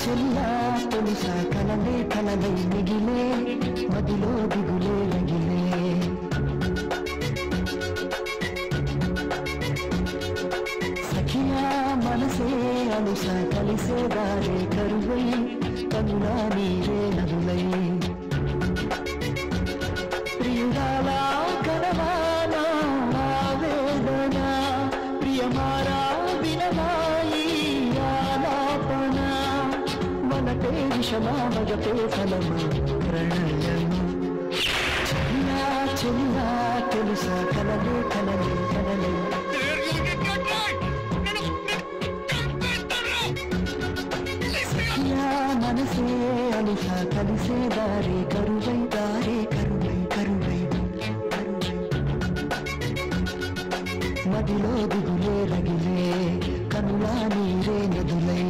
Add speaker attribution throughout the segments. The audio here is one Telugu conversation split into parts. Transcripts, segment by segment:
Speaker 1: చెల్లా తెలుసా కలలే కలలై మిగిలే మదిలో దిగులే రగిలే సఖియా మనసే అలుస కలిసే దారే కరువై కనులా నీరే నదులై ప్రియురాలా కనవానా వేదన ప్రియమారా వినవాయి ఆలాపన మనటే విషమా మగతే ఫలము ప్రణయము చెల్లా చెల్లా తెలుసా కలలే కలలే కలలే సఖియా మనసే అలుస కలిసే దారే కరువై దారే కరువై కరువై కరువై మదిలో దిగులే రగిలే కనులా నీరే నదులై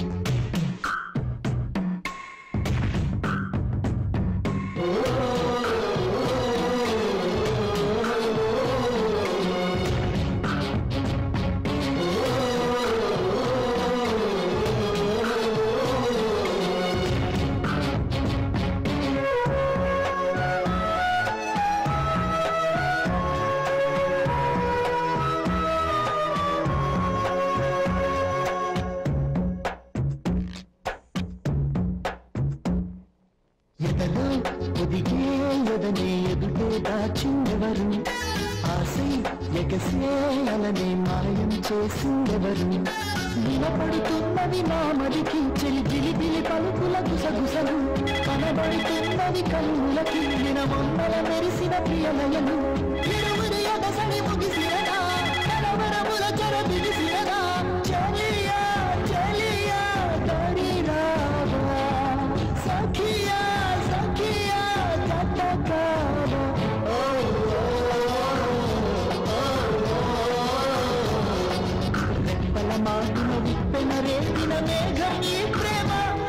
Speaker 1: ఎదలో ఒదిగే ఎదనే ఎదుటే దాచిందెవరు ఆశై ఎగసే అలనే మాయం చేసిందెవరు వినపడుతున్నవి నా మదికి చెలి జిలిబిలి పలుకుల గుసగుసలు కనబడుతున్నవి కన్నులకి వినమొన్నల మెరిసిన ప్రియలయలు ఇరువురి ఎగసని ముగిసినదా కలవరముల చెర బిగిసినదా చెలియా చెలియా తడిరావా సఖియా సఖియా జతకావా రెప్పల మాటిన విప్పెన రేగిన మేఘం ఈ ప్రేమ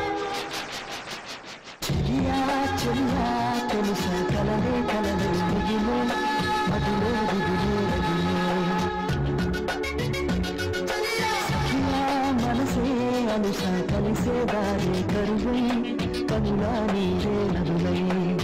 Speaker 1: చెలియా చెలియా తెలుసా కలలే కలలే మిగిలే మదిలో దిగులే రగిలే సఖియా మనసే అలుస కలిసే దారే కరువై కనులా నీరే నదులై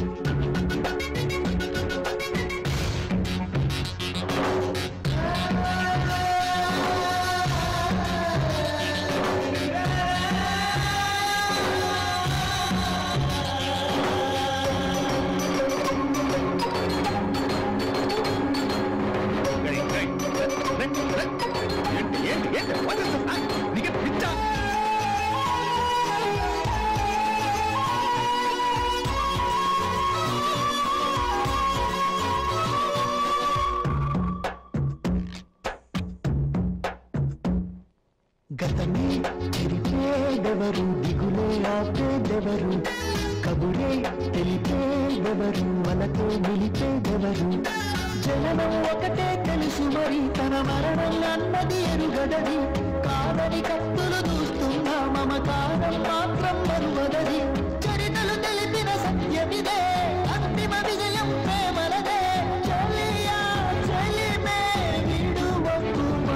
Speaker 1: గతమే చెరిపేదెవరు దిగులే ఆపేదెవరు కబురే తెలిపేదెవరు మనతో నిలిపేదెవరు జననం ఒకటే తెలుసు మరి తన మరణం అన్నది ఎరుగదది కాదని కత్తులు దూస్తున్నా మమకారం మాత్రం మరువదది చరితలు తెలిపిన సత్యమిదే అంతిమ విజయం ప్రేమలదే చెలియా చెలిమే విడువకుమా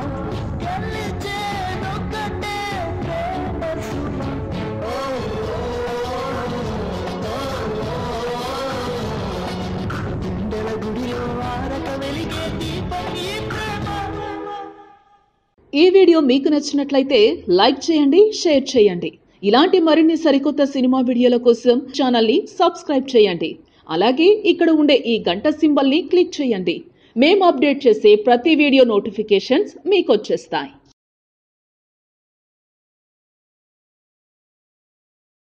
Speaker 1: గెలిచేదొక్కటే ప్రేమ సుమ గుండెల గుడిలో వారక వెలిగే దీపం ఈ ప్రేమ
Speaker 2: ఈ వీడియో మీకు నచ్చినట్లయితే లైక్ చేయండి షేర్ చేయండి ఇలాంటి మరిన్ని సరికొత్త సినిమా వీడియోల కోసం ఛానల్ని సబ్స్క్రైబ్ చేయండి అలాగే ఇక్కడ ఉండే ఈ గంట సింబల్ని క్లిక్ చేయండి మేము అప్డేట్ చేసే ప్రతి వీడియో నోటిఫికేషన్స్ మీకు వచ్చేస్తాయి